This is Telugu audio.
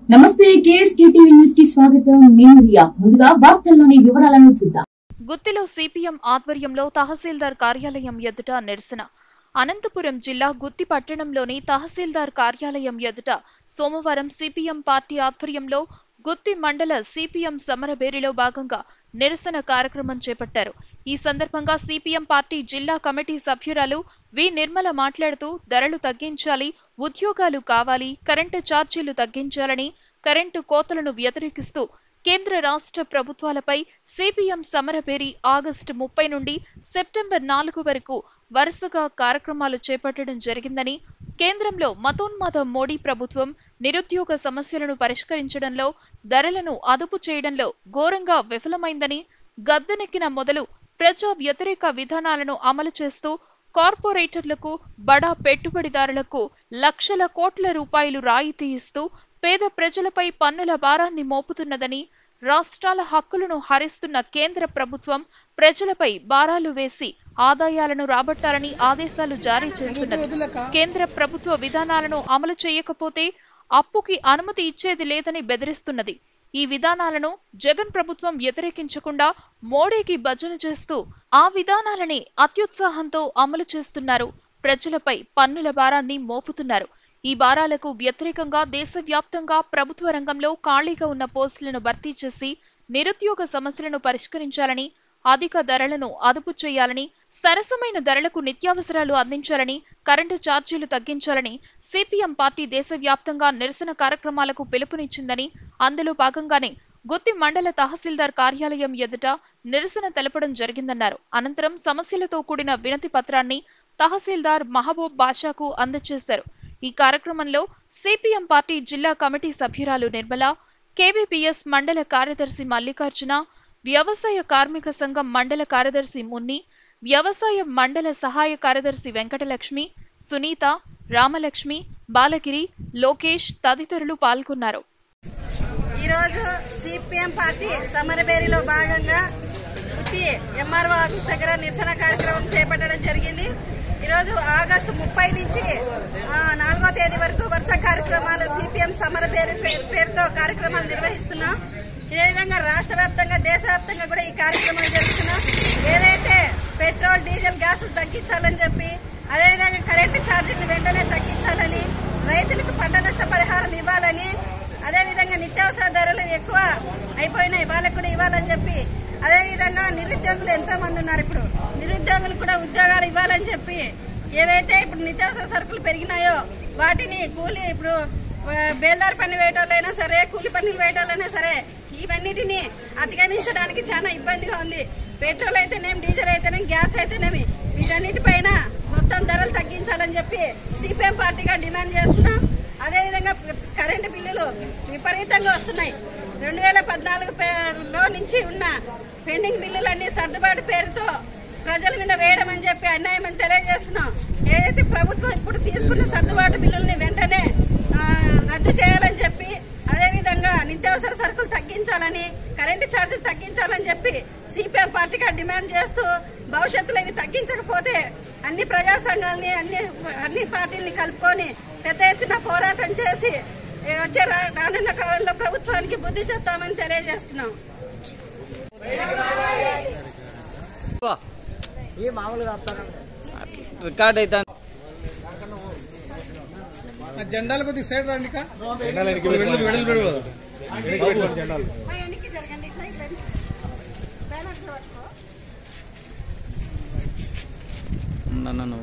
నమస్తే కేఎస్కే టీవీ న్యూస్ కి స్వాగతం నేను రియా ముందుగా వార్తల్లోని వివరాలను చూద్దాం గుత్తిలో సిపిఎం ఆధ్వర్యంలో తహసీల్దార్ కార్యాలయం ఎదుట నిరసన అనంతపురం జిల్లా గుత్తి పట్టణంలోని తహసీల్దార్ కార్యాలయం ఎదుట సోమవారం సిపిఎం పార్టీ ఆధ్వర్యంలో గుత్తి మండల సిపిఎం సమరబేరిలో భాగంగా నిరసన కార్యక్రమం చేపట్టారు ఈ సందర్భంగా సిపిఎం పార్టీ జిల్లా కమిటీ సభ్యురాలు వి నిర్మల మాట్లాడుతూ ధరలు తగ్గించాలి ఉద్యోగాలు కావాలి కరెంటు ఛార్జీలు తగ్గించాలని కరెంటు కోతలను వ్యతిరేకిస్తూ కేంద్ర రాష్ట్ర ప్రభుత్వాలపై సిపిఎం సమరబేరి ఆగస్టు ముప్పై నుండి సెప్టెంబర్ నాలుగు వరకు వరుసగా కార్యక్రమాలు చేపట్టడం జరిగిందని కేంద్రంలో మతోన్మాద మోడీ ప్రభుత్వం నిరుద్యోగ సమస్యలను పరిష్కరించడంలో ధరలను అదుపు చేయడంలో ఘోరంగా విఫలమైందని గద్దెనెక్కిన మొదలు ప్రజా వ్యతిరేక విధానాలను అమలు చేస్తూ కార్పొరేటర్లకు బడా పెట్టుబడిదారులకు లక్షల కోట్ల రూపాయలు రాయితీ ఇస్తూ పేద ప్రజలపై పన్నుల భారాన్ని మోపుతున్నదని రాష్ట్రాల హక్కులను హరిస్తున్న కేంద్ర ప్రభుత్వం ప్రజలపై భారాలు వేసి ఆదాయాలను రాబట్టాలని ఆదేశాలు జారీ చేస్తున్నది కేంద్ర ప్రభుత్వ విధానాలను అమలు చేయకపోతే అప్పుకి అనుమతి ఇచ్చేది లేదని బెదిరిస్తున్నది ఈ విధానాలను జగన్ ప్రభుత్వం వ్యతిరేకించకుండా మోడీకి భజన చేస్తూ ఆ విధానాలని అత్యుత్సాహంతో అమలు చేస్తున్నారు ప్రజలపై పన్నుల భారాన్ని మోపుతున్నారు ఈ భారాలకు వ్యతిరేకంగా దేశవ్యాప్తంగా ప్రభుత్వ రంగంలో ఖాళీగా ఉన్న పోస్టులను భర్తీ చేసి నిరుద్యోగ సమస్యలను పరిష్కరించాలని అధిక ధరలను అదుపు చేయాలని సరసమైన ధరలకు నిత్యావసరాలు అందించాలని కరెంటు ఛార్జీలు తగ్గించాలని సిపిఎం పార్టీ దేశవ్యాప్తంగా నిరసన కార్యక్రమాలకు పిలుపునిచ్చిందని అందులో భాగంగానే గుత్తి మండల తహసీల్దార్ కార్యాలయం ఎదుట నిరసన తెలపడం జరిగిందన్నారు అనంతరం సమస్యలతో కూడిన వినతి పత్రాన్ని తహసీల్దార్ మహబూబ్ బాషాకు అందజేశారు ఈ కార్యక్రమంలో సిపిఎం పార్టీ జిల్లా కమిటీ సభ్యురాలు నిర్మల కేవీపీఎస్ మండల కార్యదర్శి మల్లికార్జున వ్యవసాయ కార్మిక సంఘం మండల కార్యదర్శి మున్ని వ్యవసాయ మండల సహాయ కార్యదర్శి వెంకటలక్ష్మి సునీత రామలక్ష్మి బాలగిరి లోకేష్ తదితరులు పాల్గొన్నారు ఈరోజు సిపిఎం పార్టీ సమరబేరిలో భాగంగా గుత్తి ఎంఆర్ఓ ఆఫీస్ దగ్గర నిరసన కార్యక్రమం చేపట్టడం జరిగింది ఈరోజు ఆగస్టు ముప్పై నుంచి ఆ, నాలుగో తేదీ వరకు వరుస కార్యక్రమాలు సిపిఎం సమరబేరి పే- పేరుతో కార్యక్రమాలు నిర్వహిస్తున్నాం ఇదే విధంగా రాష్ట్ర వ్యాప్తంగా దేశవ్యాప్తంగా కూడా ఈ కార్యక్రమాలు జరుగుతున్నాం ఏదైతే పెట్రోల్ డీజిల్ గ్యాస్ తగ్గించాలని చెప్పి అదేవిధంగా కరెంటు ఛార్జీలు వెంటనే తగ్గించాలని రైతులకు పంట నష్ట పరిహారం ఇవ్వాలని అదేవిధంగా నిత్యావసర ధరలు ఎక్కువ అయిపోయినాయి వాళ్ళకు కూడా ఇవ్వాలని చెప్పి అదేవిధంగా నిరుద్యోగులు ఎంతో మంది ఉన్నారు ఇప్పుడు నిరుద్యోగులు కూడా ఉద్యోగాలు ఇవ్వాలని చెప్పి ఏవైతే ఇప్పుడు నిత్యావసర సరుకులు పెరిగినాయో వాటిని కూలి ఇప్పుడు ఆ, బేల్దారి పని వేయటాలైనా సరే కూలి పనులు వేయటాలైనా సరే ఇవన్నిటిని అధిగమించడానికి చాలా ఇబ్బందిగా ఉంది పెట్రోల్ అయితేనేమి డీజిల్ అయితేనేమి గ్యాస్ అయితేనేమి వీటన్నిటిపైన మొత్తం ధరలు తగ్గించాలని చెప్పి సిపిఎం పార్టీగా డిమాండ్ చేస్తున్నాం అదేవిధంగా కరెంటు బిల్లులు విపరీతంగా వస్తున్నాయి రెండు వేల పద్నాలుగు లో నుంచి ఉన్న పెండింగ్ బిల్లులన్నీ సర్దుబాటు పేరుతో ప్రజల మీద వేయడం అని చెప్పి అన్యాయం అని తెలియజేస్తున్నాం ఏదైతే ప్రభుత్వం ఇప్పుడు తీసుకున్న సర్దుబాటు బిల్లుల్ని వెంటనే ఆ, రద్దు చేయాలని చెప్పి అదేవిధంగా నిత్యావసర సరుకులు తగ్గించాలని కరెంటు ఛార్జీలు తగ్గించాలని చెప్పి సిపిఎం పార్టీగా డిమాండ్ చేస్తూ భవిష్యత్తులో ఇవి తగ్గించకపోతే అన్ని ప్రజా సంఘాలని అన్ని అన్ని పార్టీల్ని కలుపుకొని పెద్ద ఎత్తున పోరాటం చేసి ఏ, వచ్చే రా- రానున్న కాలంలో ప్రభుత్వానికి బుద్ధి చెప్తామని తెలియజేస్తున్నాం రికార్డ్ అయితే ఆ జెండాలు కొద్దిగా సైడ్ రండి ఇక. వెనక్కి జరగండి సైడ్ రండి. బ్యానర్స్ పట్టుకో. నన్ను